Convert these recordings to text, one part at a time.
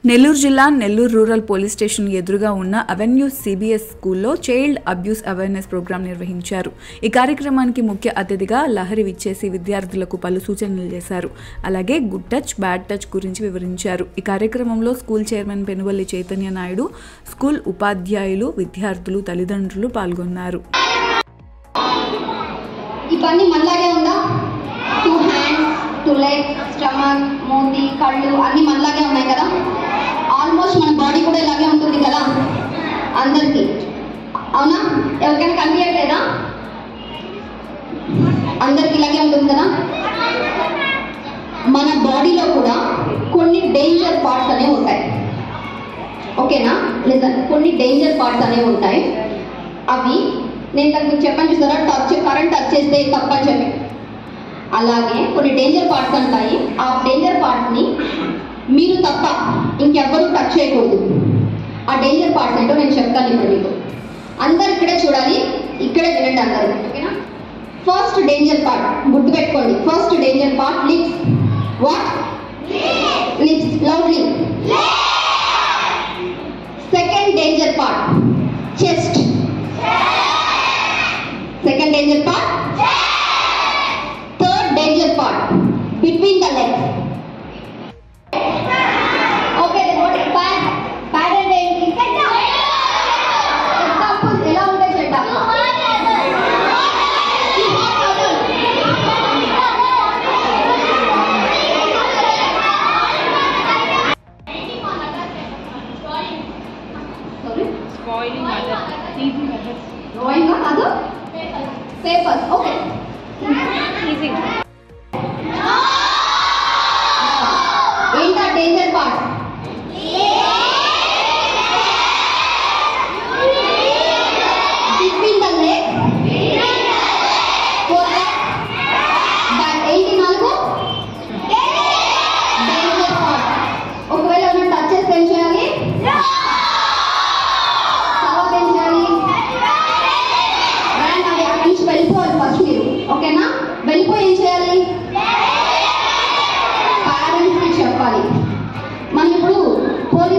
నెల్లూరు జిల్లా Nellore rural police station ఎదురుగా ఉన్న అవెన్యూ సిబిఎస్ స్కూల్లో చైల్డ్ అబ్యూస్ అవేర్నెస్ ప్రోగ్రాం నిర్వహించారు ఈ కార్యక్రమానికి ముఖ్య అతిథిగా లహరి విచ్చేసి విద్యార్థులకు పలు సూచనలు చేశారు అలాగే గుడ్ టచ్ బ్యాడ్ టచ్ గురించి వివరించారు ఈ కార్యక్రమంలో school chairman Penuvalli Chaitanya Naidu school ఉపాధ్యాయులు విద్యార్థులు తల్లిదండ్రులు పాల్గొన్నారు ఇవన్నీ మనలాగే ఉందా two hands two leg stomach మూతి కళ్ళు అన్నీ మనలాగే ఉన్నాయి కదా ఆల్మోస్ట్ మన బాడీ కూడా ఇలాగే ఉంటుంది కదా అందరికీ అవునా ఎవరికైనా కనిపించట్లేదా అందరికి ఇలాగే ఉంటుంది కదా మన బాడీలో కూడా కొన్ని డేంజర్ పార్ట్స్ అనేవి ఉంటాయి ఓకేనా లేదా కొన్ని డేంజర్ పార్ట్స్ అనేవి ఉంటాయి అవి నేను ఇంతకు మీకు చెప్పాను చూసారా టచ్ కరెంట్ టచ్ చేస్తే తప్పని చెప్పి అలాగే కొన్ని డేంజర్ పార్ట్స్ ఉంటాయి ఆ డేంజర్ పార్ట్స్ని మీరు తప్ప ఇంకెవ్వరూ టచ్ చేయకూడదు ఆ డేంజర్ పార్ట్స్ ఏంటో నేను చెప్తాను ఇప్పుడు మీకు అందరు ఇక్కడే చూడాలి ఇక్కడే వినండి అందరు ఓకేనా ఫస్ట్ డేంజర్ పార్ట్ గుర్తుపెట్టుకోండి first danger part lips what lips loudly second danger part chest second danger part third danger part between the legs okay what is pad pad అంటే ఏంటి ఎగ్జాంపుల్స్ ఎలా ఉంటాయి చెడ్డ spoiling others, teasing others, drawing కాదు paper okay teasing. ఏంటా danger part between the leg four back ఏంటి నాలుగు danger part ఒకవేళ ఏమైనా టచ్ చేస్తే ఏం చేయాలి తర్వాత ఏం చేయాలి రండి అవి అక్కడి నుంచి వెళ్ళిపోవాలి ఫస్ట్ మీరు ఓకేనా వెళ్ళిపోయి ఏం చేయాలి పేరెంట్స్ కి చెప్పాలి మనం ఇప్పుడు police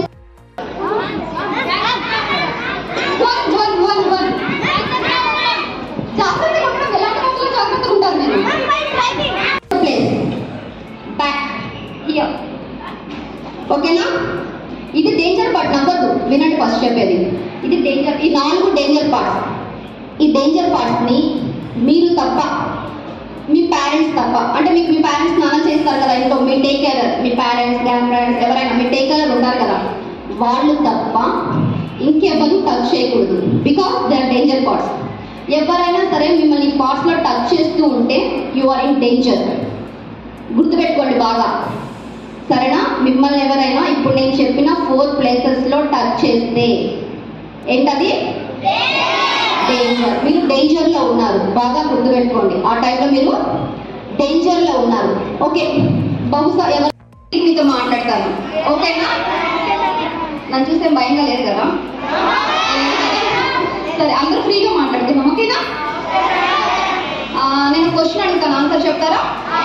one one one one జాగ్రత్తగా ఉండడం ఎలాంటి వాటిలో జాగ్రత్తగా ఉంటాను నేను ప్లేస్ బ్యాక్ హియర్ ఓకేనా ఇది డేంజర్ పార్ట్ నవ్వద్దు వినండి ఫస్ట్ చెప్పేది ఇది డేంజర్ ఈ నాలుగు డేంజర్ పార్ట్స్ ఈ డేంజర్ పార్ట్స్ని మీరు తప్ప మీ పేరెంట్స్ తప్ప అంటే మీకు మీ పేరెంట్స్ స్నానం చేస్తారు కదా ఇంట్లో మీ టేక్ కేర్ మీ పేరెంట్స్ గ్రాండ్ పేరెంట్స్ ఎవరైనా మీ టేక్ కేర్ ఉంటారు కదా వాళ్ళు తప్ప ఇంకెవరు టచ్ చేయకూడదు because they are danger parts ఎవరైనా సరే మిమ్మల్ని పార్ట్స్లో టచ్ చేస్తూ ఉంటే యు ఆర్ ఇన్ డేంజర్ గుర్తుపెట్టుకోండి బాగా సరేనా మిమ్మల్ని ఎవరైనా ఇప్పుడు నేను చెప్పిన ఫోర్ ప్లేసెస్లో టచ్ చేస్తే ఏంటది డేంజర్ మీరు డేంజర్ లో ఉన్నారు బాగా గుర్తుపెట్టుకోండి ఆ టైంలో మీరు డేంజర్ లో ఉన్నారు ఓకే బహుశా ఎవరు మీతో మాట్లాడతాను ఓకేనా నన్ను చూస్తే భయంగా లేదు కదా సరే అందరూ ఫ్రీగా మాట్లాడుతున్నాం ఓకేనా ఆ, నేను క్వశ్చన్ అడుగుతాను ఆన్సర్ చెప్తారా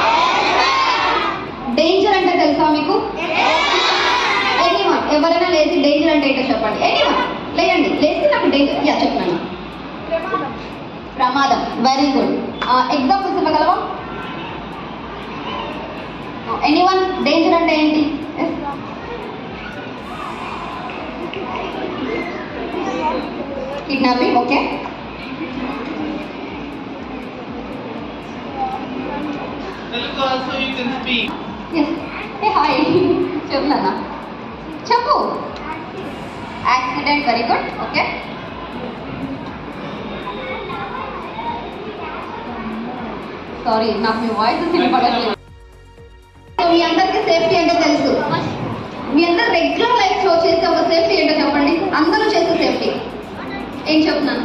డేంజర్ అంటే తెలుసా మీకు ఎనీవన్ ఎవరైనా లేచి డేంజర్ అంటే ఏంటో చెప్పండి ఎనీవన్ లేయండి లేచి నాకు డేంజర్ యా చెప్పండి ప్రమాదం వెరీ గుడ్ ఎగ్జాంపుల్స్ ఇవ్వగలవా ఎనీవన్ డేంజర్ అంటే ఏంటి Yes. Kidnapping okay Telugu also you can speak. Yes ఏ హాయ్ చెప్తున్నా చెప్పు accident very good okay sorry నాకు మీ వాయిస్ వినపడట్లేదు సో మీ అందరికీ సేఫ్టీ అంటే తెలుసు మీ అందరు రెగ్యులర్ లైఫ్ లో చేసే ఒక సేఫ్టీ ఏంటో చెప్పండి అందరూ చేసే సేఫ్టీ ఏం చెప్తున్నాను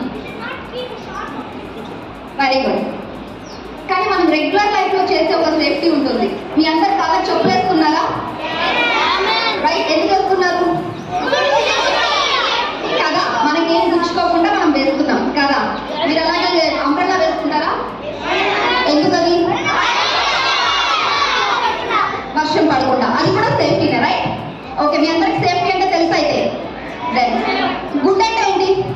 వెరీ గుడ్ కానీ మనం రెగ్యులర్ లైఫ్ లో చేసే ఒక సేఫ్టీ ఉంటుంది మీ అందరు కాళ్ళ చెప్పులు వేసుకున్నారా రైట్ ఎందుకు వేసుకున్నారు కదా మనకేం గుచ్చుకోకుండా మనం వేసుకున్నాం కదా మీరు అలాగే అంబ్రెల్లా వేసుకుంటారా ఎందుకని వర్షం పడకుండా అది కూడా సేఫ్టీనే రైట్ ఓకే మీ అందరికి సేఫ్టీ అంటే తెలుసు అయితే దెన్ గుడ్ అంటే ఏంటి